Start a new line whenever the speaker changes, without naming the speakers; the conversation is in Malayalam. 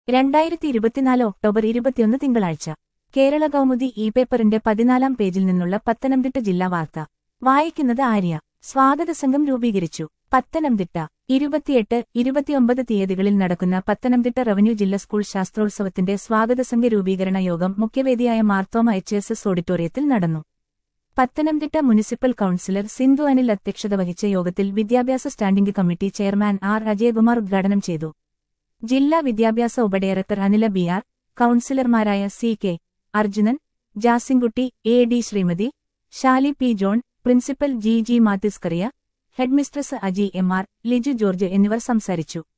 രണ്ടായിരത്തി ഇരുപത്തിനാല് ഒക്ടോബർ ഇരുപത്തിയൊന്ന് തിങ്കളാഴ്ച കേരള കൗമുദി ഇ പേപ്പറിന്റെ പതിനാലാം പേജിൽ നിന്നുള്ള പത്തനംതിട്ട ജില്ലാ വാർത്ത വായിക്കുന്നത് ആര്യ സ്വാഗതസംഘം രൂപീകരിച്ചു പത്തനംതിട്ട ഇരുപത്തിയെട്ട് ഇരുപത്തിയൊമ്പത് തീയതികളിൽ നടക്കുന്ന പത്തനംതിട്ട റവന്യൂ ജില്ലാ സ്കൂൾ ശാസ്ത്രോത്സവത്തിന്റെ സ്വാഗതസംഘ രൂപീകരണ യോഗം മുഖ്യവേദിയായ മാർത്തോമ എച്ച് എസ് എസ് ഓഡിറ്റോറിയത്തിൽ നടന്നു പത്തനംതിട്ട മുനിസിപ്പൽ കൌൺസിലർ സിന്ധു അനിൽ അധ്യക്ഷത വഹിച്ച യോഗത്തിൽ വിദ്യാഭ്യാസ standing committee chairman R Ajayakumar ഉദ്ഘാടനം ചെയ്തു ജില്ലാ വിദ്യാഭ്യാസ ഉപഡയറക്ടർ അനില ബി ആർ കൌൺസിലർമാരായ C K Arjunan Jasinkutty A D Srimathi Shali P John principal G G Mathewscaria headmistress Aji M R Liju George എന്നിവർ സംസാരിച്ചു